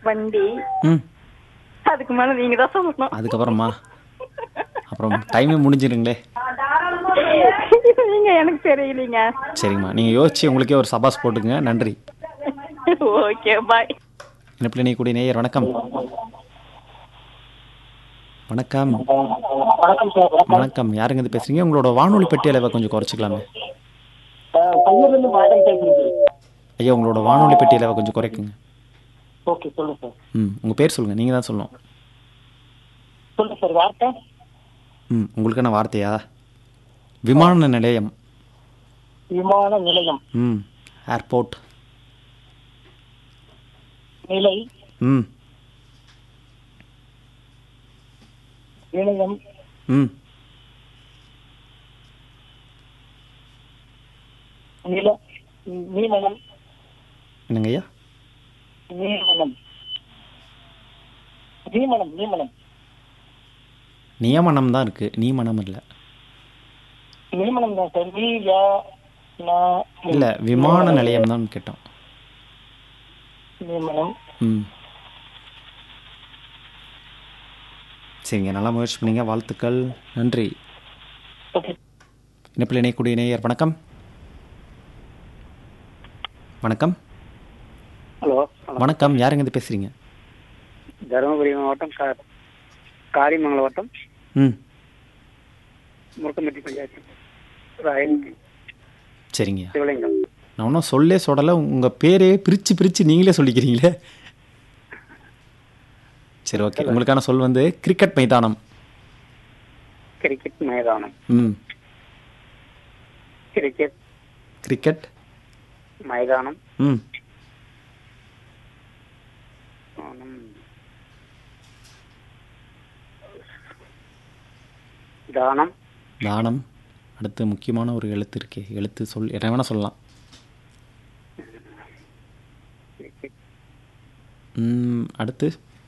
வண்டி ம் அதுக்கு மேல நீங்க தான் சொல்லணும் அதுக்கப்புறமா அப்புறம் டைமே முடிஞ்சிருங்களே நீங்க எனக்கு தெரியலீங்க சரிங்கம்மா நீங்கள் யோசிச்சு உங்களுக்கே ஒரு சபாஸ் போட்டுங்க நன்றி ஓகே பாய் இணைப்பில் நீ கூடிய நேயர் வணக்கம் வணக்கம் வணக்கம் சார் வணக்கம் யாருங்க இது பேசுறீங்க உங்களோட வானொலி பெட்டி அளவை கொஞ்சம் குறைச்சிக்கலாமே பையன்லேருந்து மாதம் பேசுறது ஐயா உங்களோட வானொலி பெட்டி அளவை கொஞ்சம் குறைக்குங்க ஓகே சொல்லுங்க சார் ம் உங்கள் பேர் சொல்லுங்கள் நீங்கள் தான் சொல்லணும் சொல்லுங்க சார் வார்த்தை ம் உங்களுக்கான வார்த்தையா விமான நிலையம் விமான நிலையம் ம் ஏர்போர்ட் நிலை ம் நிலையம் ம் நில நீமனம் என்னங்க ஐயா நீமனம் நீமனம் நீமனம் நியமனம் தான் இருக்குது நியமனம் இல்லை நீமனம் தான் சார் நீ யா நா- இல்லை விமான நிலையம் தான் கேட்டோம் நீமனம் ம் சரிங்க நல்லா முயற்சி பண்ணீங்க வாழ்த்துக்கள் நன்றி ஓகே இணைப்பில் இணையக்கூடிய நேயர் வணக்கம் வணக்கம் ஹலோ வணக்கம் யாருங்க இது பேசுறீங்க தருமபுரி மாவட்டம் கா காரிமங்கலம் வட்டம் ம் முருக்கம்பட்டி பஞ்சாயத்து ராயல் சரிங்க சிவலிங்கம் நான் ஒன்றும் சொல்லே சொல்லலை உங்கள் பேரே பிரித்து பிரித்து நீங்களே சொல்லிக்கிறீங்களே சரி ஓகே உங்களுக்கான சொல் வந்து கிரிக்கெட் மைதானம் கிரிக்கெட் மைதானம் ம் கிரிக்கெட் கிரிக்கெட் மைதானம் ம் ஆனம். தானம் தானம் அடுத்து முக்கியமான ஒரு எழுத்து இருக்கே எழுத்து சொல் என்ன வேணால் சொல்லலாம் ம், அடுத்து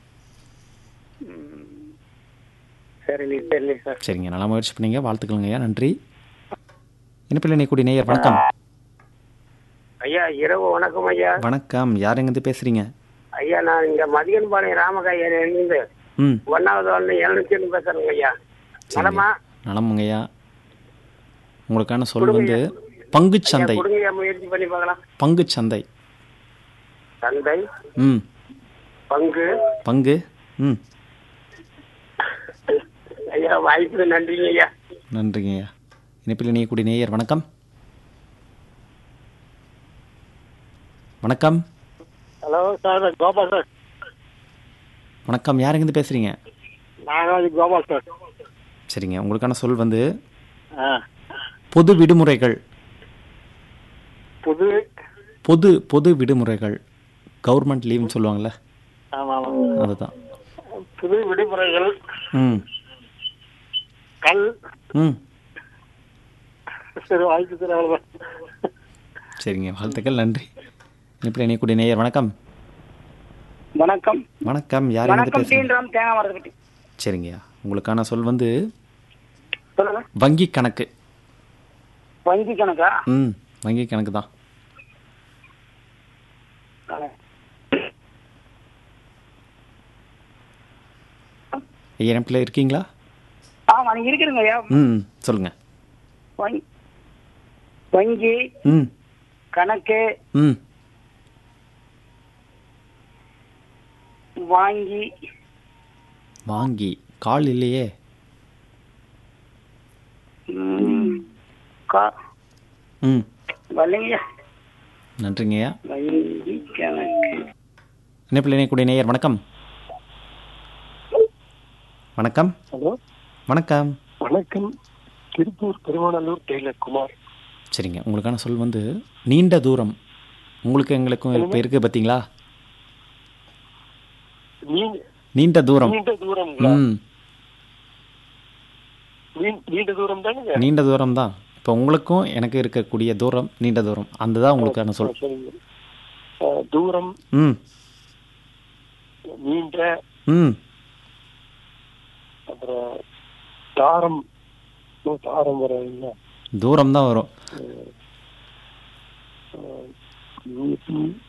சரி சரி சார் சரிங்க நல்லா முயற்சி பண்ணீங்க வாழ்த்துக்கள்ங்க ஐயா நன்றி இனிப்பில் இணையக்கூடிய நேயர் வணக்கம் ஐயா இரவு வணக்கம் ஐயா வணக்கம் யாருங்க இது பேசுறீங்க ஐயா நான் இங்க மதியன்பாளையம் ராமகாயர் இருந்து ம் ஒன்னாவது ஒன்று எழுநூத்தி பேசுறேங்க ஐயா நலமா நலமுங்க ஐயா உங்களுக்கான சொல் வந்து பங்குச்சந்தை கொடுங்க ஐயா முயற்சி பண்ணி பார்க்கலாம் பங்குச்சந்தை சந்தை ம் பங்கு பங்கு ம் ஐயா வாய்ப்புக்கு நன்றிங்க ஐயா நன்றிங்க ஐயா இணைப்பில் இணையக்கூடிய நேயர் வணக்கம் வணக்கம் ஹலோ சார் கோபால் சார் வணக்கம் யாருங்க இது பேசுறீங்க நாகாஜி கோபால் சார் சரிங்க உங்களுக்கான சொல் வந்து ஆ பொது விடுமுறைகள் புது பொது பொது விடுமுறைகள் கவர்மெண்ட் லீவ்னு சொல்லுவாங்கள்ல ஆமாம் ஆமாம் அதுதான் புது விடுமுறைகள் ம் கல் ம் சரி வாய்ப்பு சார் அவ்வளோதான் சரிங்க வாழ்த்துக்கள் நன்றி இணைப்பில் இணையக்கூடிய நேயர் வணக்கம் வணக்கம் வணக்கம் யாருங்க இது வணக்கம் பேசுறீங்க தீன்றாம் தேங்காய் மரத்துக்கிட்ட சரிங்கய்யா உங்களுக்கான சொல் வந்து சொல்லுங்க வங்கி கணக்கு வங்கி கணக்கா ம் வங்கி கணக்கு தான் ஐயா இணைப்பில் இருக்கீங்களா ஆமா நீங்க இருக்கிறீங்க ஐயா ம் சொல்லுங்க வங்கி வங்கி ம் கணக்கு ம் வாங்கி வாங்கி கால் இல்லையே ம், கா- ம் வரலைங்க நன்றிங்கய்யா வங்கி கணக்கு இணைப்பில் இணையக்கூடிய நேயர் வணக்கம் வணக்கம் ஹலோ வணக்கம் வணக்கம் திருப்பூர் பெருமாநல்லூர் டெய்லர் குமார் சரிங்க உங்களுக்கான சொல் வந்து நீண்ட தூரம் உங்களுக்கு எங்களுக்கும் இப்போ இருக்குது பார்த்தீங்களா நீ- நீண்ட தூரம் நீண்ட தூரம் ம் நீண்ட தூரம் தானுங்க நீண்ட தூரம் தான் இப்போ உங்களுக்கும் எனக்கு இருக்கக்கூடிய தூரம் நீண்ட தூரம் அந்த தான் உங்களுக்கான சொல் சரிங்க அஹ், தூரம் ம் நீண்ட ம் அப்புறம் தாரம் ஓ, தாரம் வர தூரம் தான் வரும் நீ-